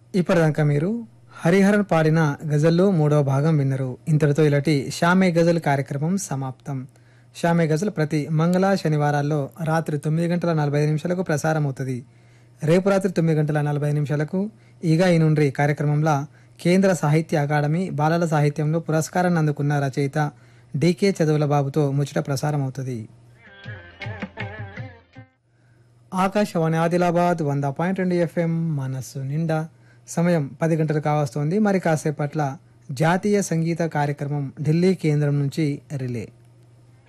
ఇప్పటిదాకా మీరు హరిహరన్ పాడిన గజల్లో మూడవ భాగం విన్నరు ఇంతటితో ఇలాంటి షామే గజల్ కార్యక్రమం సమాప్తం షామే గజల్ ప్రతి మంగళ శనివారాల్లో రాత్రి తొమ్మిది గంటల నలభై ఐదు నిమిషాలకు ప్రసారం అవుతుంది రేపు రాత్రి తొమ్మిది గంటల నలభై ఐదు నిమిషాలకు ఈగా ఈ నుండి కార్యక్రమంలో కేంద్ర సాహిత్య అకాడమీ బాలల సాహిత్యంలో పురస్కారాన్ని అందుకున్న రచయిత డికే చదువుల బాబుతో ముచ్చట ప్రసారం అవుతుంది ఆకాశవాణి ఆదిలాబాద్ వంద పాయింట్ రెండు ఎఫ్ఎం మనస్సు నిండా సమయం పది గంటలు కావస్తోంది మరి కాసేపట్ల జాతీయ సంగీత కార్యక్రమం ఢిల్లీ కేంద్రం నుంచి రిలే